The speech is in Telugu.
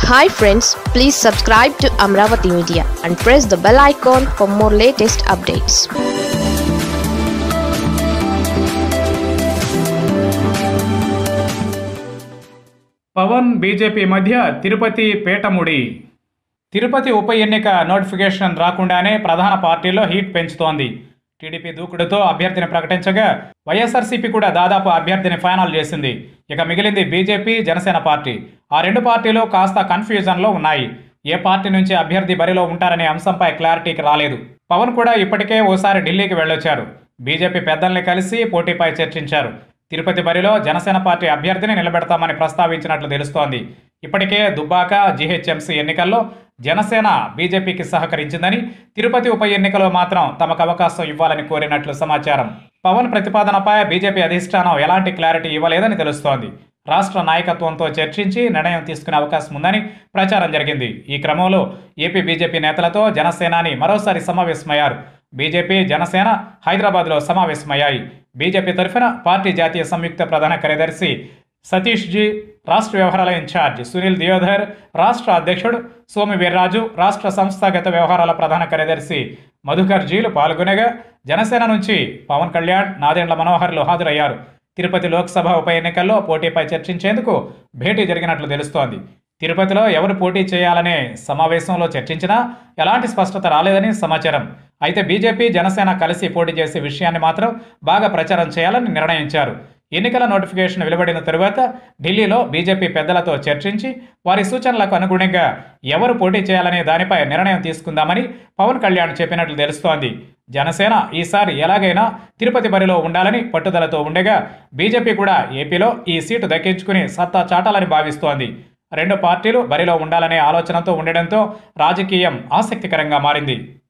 hi friends please subscribe to Amaravati media and press the bell icon for more latest updates Pawan BJP మధ్య తిరుపతి పేటముడి తిరుపతి ఉప ఎన్నిక నోటిఫికేషన్ రాకుండానే ప్రధాన పార్టీలో హీట్ పెంచుతోంది టీడీపీ దూకుడుతో అభ్యర్థిని ప్రకటించగా వైఎస్ఆర్సీపీ కూడా దాదాపు అభ్యర్థిని ఫైనల్ చేసింది ఇక మిగిలింది బీజేపీ జనసేన పార్టీ ఆ రెండు పార్టీలు కాస్త కన్ఫ్యూజన్లో ఉన్నాయి ఏ పార్టీ నుంచి అభ్యర్థి బరిలో ఉంటారనే అంశంపై క్లారిటీకి రాలేదు పవన్ కూడా ఇప్పటికే ఓసారి ఢిల్లీకి వెళ్ళొచ్చారు బీజేపీ పెద్దల్ని కలిసి పోటీపై చర్చించారు తిరుపతి బరిలో జనసేన పార్టీ అభ్యర్థిని నిలబెడతామని ప్రస్తావించినట్లు తెలుస్తోంది ఇప్పటికే దుబ్బాక జీహెచ్ఎంసీ ఎన్నికల్లో జనసేన బీజేపీకి సహకరించిందని తిరుపతి ఉప ఎన్నికలో మాత్రం తమకు అవకాశం ఇవ్వాలని కోరినట్లు సమాచారం పవన్ ప్రతిపాదనపై బీజేపీ అధిష్టానం ఎలాంటి క్లారిటీ ఇవ్వలేదని తెలుస్తోంది రాష్ట్ర నాయకత్వంతో చర్చించి నిర్ణయం తీసుకునే అవకాశం ఉందని ప్రచారం జరిగింది ఈ క్రమంలో ఏపీ బీజేపీ నేతలతో జనసేనాని మరోసారి సమావేశమయ్యారు బీజేపీ జనసేన హైదరాబాద్లో సమావేశమయ్యాయి బీజేపీ తరఫున పార్టీ జాతీయ సంయుక్త ప్రధాన కార్యదర్శి సతీష్ జీ రాష్ట్ర వ్యవహారాల ఇన్ఛార్జ్ సునీల్ దియోధర్ రాష్ట్ర అధ్యక్షుడు సోమి వీర్రాజు రాష్ట్ర సంస్థాగత వ్యవహారాల ప్రధాన కార్యదర్శి మధుకర్ జీలు పాల్గొనగా జనసేన నుంచి పవన్ కళ్యాణ్ నాదెండ్ల మనోహర్లు హాజరయ్యారు తిరుపతి లోక్సభ ఉప ఎన్నికల్లో పోటీపై చర్చించేందుకు భేటీ జరిగినట్లు తెలుస్తోంది తిరుపతిలో ఎవరు పోటీ చేయాలనే సమావేశంలో చర్చించినా ఎలాంటి స్పష్టత రాలేదని సమాచారం అయితే బీజేపీ జనసేన కలిసి పోటీ చేసే విషయాన్ని మాత్రం బాగా ప్రచారం చేయాలని నిర్ణయించారు ఎన్నికల నోటిఫికేషన్ వెలువడిన తరువాత ఢిల్లీలో బీజేపీ పెద్దలతో చర్చించి వారి సూచనలకు అనుగుణంగా ఎవరు పోటీ చేయాలనే దానిపై నిర్ణయం తీసుకుందామని పవన్ కళ్యాణ్ చెప్పినట్లు తెలుస్తోంది జనసేన ఈసారి ఎలాగైనా తిరుపతి బరిలో ఉండాలని పట్టుదలతో ఉండగా బీజేపీ కూడా ఏపీలో ఈ సీటు దక్కించుకుని సత్తా చాటాలని భావిస్తోంది రెండు పార్టీలు బరిలో ఉండాలనే ఆలోచనతో ఉండడంతో రాజకీయం ఆసక్తికరంగా మారింది